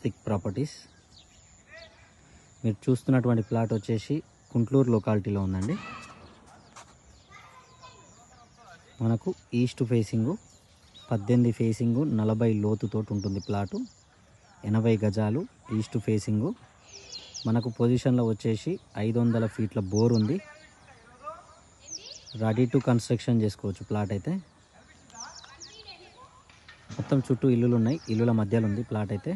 స్వస్తిక్ properties మీరు చూస్తున్నటువంటి plot వచ్చేసి కుంట్లూరు లొకాలిటీలో ఉందండి మనకు ఈస్ట్ ఫేసింగు పద్దెనిమిది ఫేసింగు నలభై లోతుతోటి ఉంటుంది ప్లాటు ఎనభై గజాలు ఈస్ట్ ఫేసింగు మనకు పొజిషన్లో వచ్చేసి ఐదు వందల ఫీట్ల బోర్ ఉంది రెడీ టు కన్స్ట్రక్షన్ చేసుకోవచ్చు ప్లాట్ అయితే మొత్తం చుట్టూ ఇల్లులు ఉన్నాయి ఇల్లుల మధ్యలో ఉంది ప్లాట్ అయితే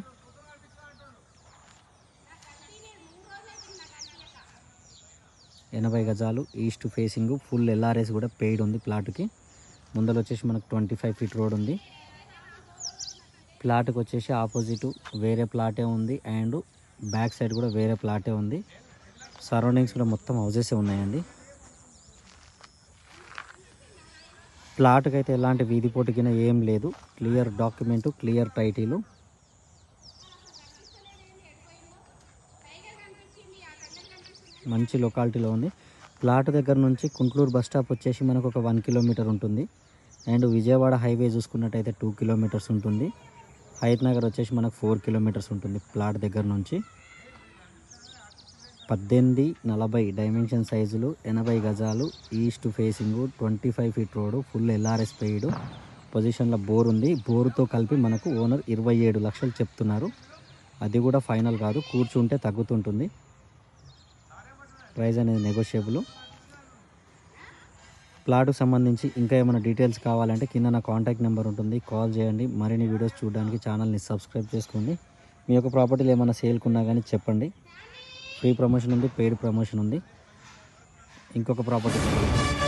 ఎనభై గజాలు ఈస్ట్ ఫేసింగ్ ఫుల్ ఎల్ఆర్ఎస్ కూడా పెయిడ్ ఉంది ప్లాట్కి ముందర వచ్చేసి మనకు ట్వంటీ ఫైవ్ ఫీట్ రోడ్ ఉంది ప్లాట్కి వచ్చేసి ఆపోజిట్ వేరే ప్లాటే ఉంది అండ్ బ్యాక్ సైడ్ కూడా వేరే ప్లాటే ఉంది సరౌండింగ్స్ కూడా మొత్తం హౌసెస్ ఉన్నాయండి ప్లాట్కి అయితే ఎలాంటి వీధి పోటీకిన ఏం లేదు క్లియర్ డాక్యుమెంట్ క్లియర్ టైటిల్ మంచి లొకాలిటీలో ఉంది ప్లాట్ దగ్గర నుంచి కుంట్లూరు బస్ స్టాప్ వచ్చేసి మనకు ఒక వన్ కిలోమీటర్ ఉంటుంది అండ్ విజయవాడ హైవే చూసుకున్నట్టయితే టూ కిలోమీటర్స్ ఉంటుంది హైత్ నగర్ వచ్చేసి మనకు ఫోర్ కిలోమీటర్స్ ఉంటుంది ప్లాట్ దగ్గర నుంచి పద్దెనిమిది నలభై డైమెన్షన్ సైజులు ఎనభై గజాలు east facing twenty five feet road full LRS paid పొజిషన్లో బోర్ ఉంది బోరుతో కలిపి మనకు ఓనర్ ఇరవై ఏడు లక్షలు చెప్తున్నారు అది కూడా ఫైనల్ కాదు కూర్చుంటే తగ్గుతుంటుంది ప్రైస్ అనేది నెగోషియబుల్ ప్లాట్కు సంబంధించి ఇంకా ఏమైనా డీటెయిల్స్ కావాలంటే కింద నా కాంటాక్ట్ నెంబర్ ఉంటుంది కాల్ చేయండి మరిన్ని వీడియోస్ చూడడానికి ఛానల్ని సబ్స్క్రైబ్ చేసుకోండి మీ యొక్క ప్రాపర్టీలు ఏమైనా సేల్కున్నా కానీ చెప్పండి ఫ్రీ ప్రమోషన్ ఉంది పెయిడ్ ప్రమోషన్ ఉంది ఇంకొక ప్రాపర్టీ